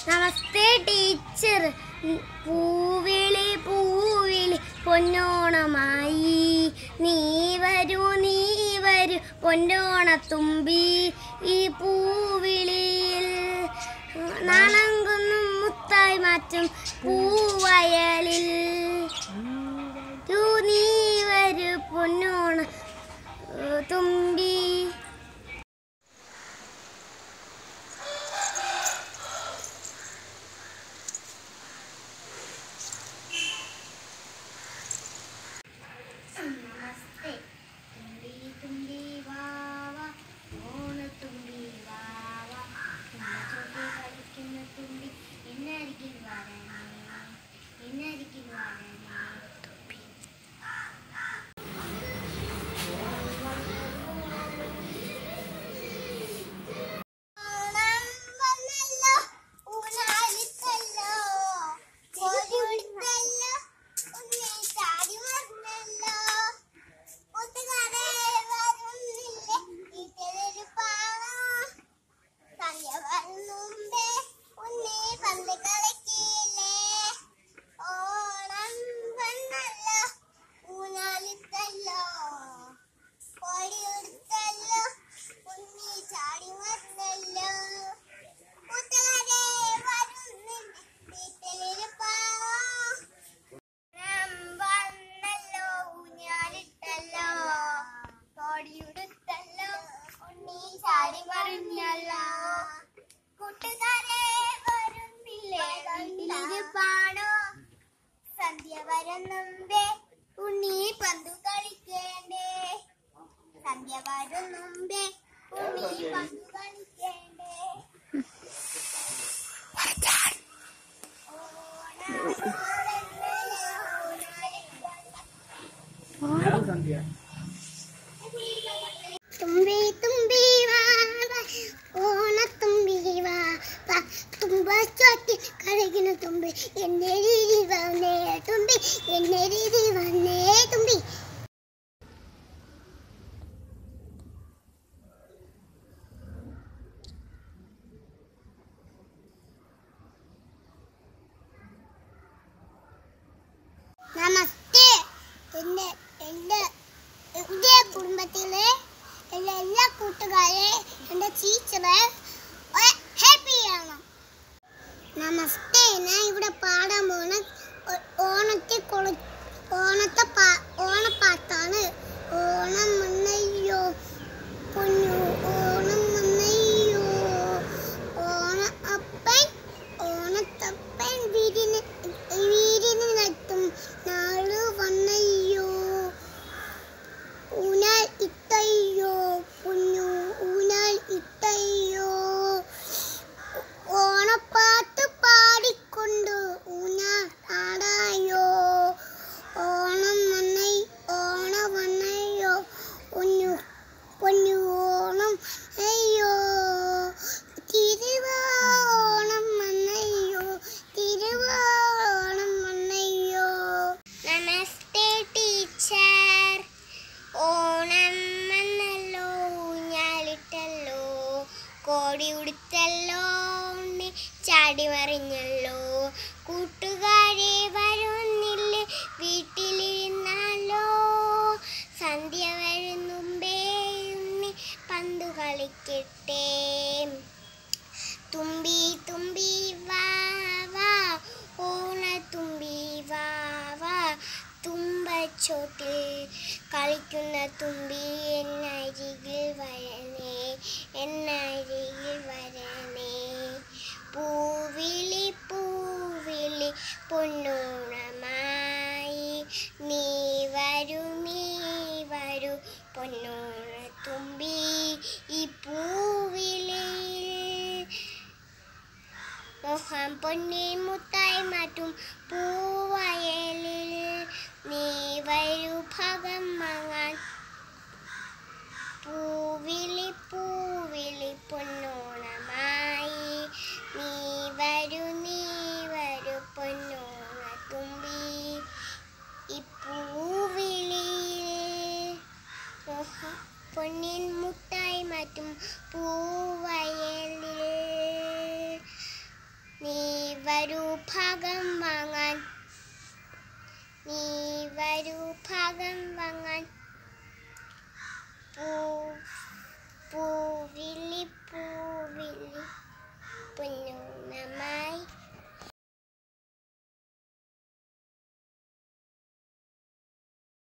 നമസ്തേ teacher പൂവിളി പൂവിളി പൊന്നോണമായി നീ വരൂ നീ വരൂ പൊന്നോണത്തുമ്പി ഈ പൂവിളിയിൽ നാണങ്കുന്നും മുത്തായി മാറ്റും പൂവയലിൽ യു നീ വരൂ പൊന്നോണ ഏ, തുമ്പി നമസ്തേ തുമ്പി തുമ്പി വാവ ഓണത്തുമ്പി വാവ തുമ്പച്ചോട്ടി കളിക്കുന്ന തുമ്പി എന്നരികിൽ വരണേ എന്നരികിൽ വരണേ തുമ്പി കോടിയെടുത്തല്ലോ ഉണ്ണി ചാടി വന്നല്ലോ കൂട്ടുകാരെ വരുന്നുണ്ട് വീട്ടിലിരിപ്പാവാം. ഓണം വന്നല്ലോ ഊഞ്ഞാലിട്ടല്ലോ കോടിയുടുത്തല്ലോ ഉണ്ണി ചാടി മറിഞ്ഞല്ലോ കൂട്ടുകാരെ വരുന്നില്ലേ വീട്ടിലിരിപ്പാണോ സന്ധ്യ വരുന്നുമ്പേ ഉണ്ണി പന്തു കളിക്കേണ്ടേ സന്ധ്യ വരുന്നുമ്പേ ഉണ്ണി പന്തു കളിക്കേണ്ടേ തുമ്പി തുമ്പി വാ വാ, ഓണത്തുമ്പി വാ വാ തുമ്പ ചോട്ടി കളിക്കുന്ന തുമ്പി എന്നെ രീതി വന്നേ തുമ്പി എന്നെ രീതി വന്നേ തുമ്പി നമസ്തേ എൻ്റെ എൻ്റെ എൻ്റെ കുടുംബത്തിലെ എൻ്റെ എല്ലാ കൂട്ടുകാരെ എൻ്റെ ടീച്ചറെ ഹാപ്പിയാണ് നമസ്തേ ഞാൻ ഇവിടെ പാടാൻ പോണ ഒ- ഓണത്തെ കൊള ഓണത്തെ പാ ഓണപ്പാട്ടാണ് ഓണം വന്നയ്യോ പൊന്നു ഓണം വന്നയ്യോ ഓണ അപ്പൻ ഓണത്തപ്പൻ വീടിന് വീടിന് നട്ടും നാള് വന്നയ്യോ ഊനാൽ ഇട്ടയ്യോ പൊന്നു ഊനാൽ ഇട്ടയ്യോ ഓണപ്പാട്ട് പാടിക്കൊണ്ട് ഊഞ്ഞാൽ ആടായോ ഓണം വന്നൈ ഓണ വന്നയ്യോ പൊന്നു പൊന്നു ഓണം അയ്യോ തിരുവോണം വന്നയ്യോ തിരുവോണം വന്നയ്യോ നമസ്തേ ടീച്ചർ ഓണം വന്നല്ലോ ഊഞ്ഞാലിട്ടല്ലോ കോടി ഉടുത്തല്ലോ ഉണ്ണി ചാടി മറിഞ്ഞല്ലോ കൂട്ടുകാരെ വരുന്നില്ലേ വീട്ടിലിരുന്നാലോ സന്ധ്യ വരുന്നുമ്പേ ഉണ്ണി പന്തു കളിക്കട്ടെ തുമ്പി തുമ്പി വാ വാ ഓണത്തുമ്പി വാ വാ തുമ്പച്ചോട്ടിൽ കളിക്കുന്ന തുമ്പി എന്നരികിൽ വരണേ എന്നരികിൽ വരണേ പൂവിളി പൂവിളി പൊന്നോണമായി നീ വരൂ നീ വരൂ പൊന്നോണത്തുമ്പി ഈ പൂവിളിയിൽ മോഹം പൊന്നി മുത്തായി മാറ്റും പൂവയലിൽ നീ വരൂ ഭഗം വാങ്ങാൻ പൂവിളി പൂവിളി പൊന്നോണമായി നീ വരൂ നീ വരൂ പൊന്നോണ തുമ്പി ഈ പൂവിളിയിൽ മോഹ- പൊന്നിൻ മുത്തായി മാറ്റും പൂവയലിൽ നീ പഴം വാങ്ങാൻ പൂ പൂവിളി പൂവിളി പൊന്നോണമായി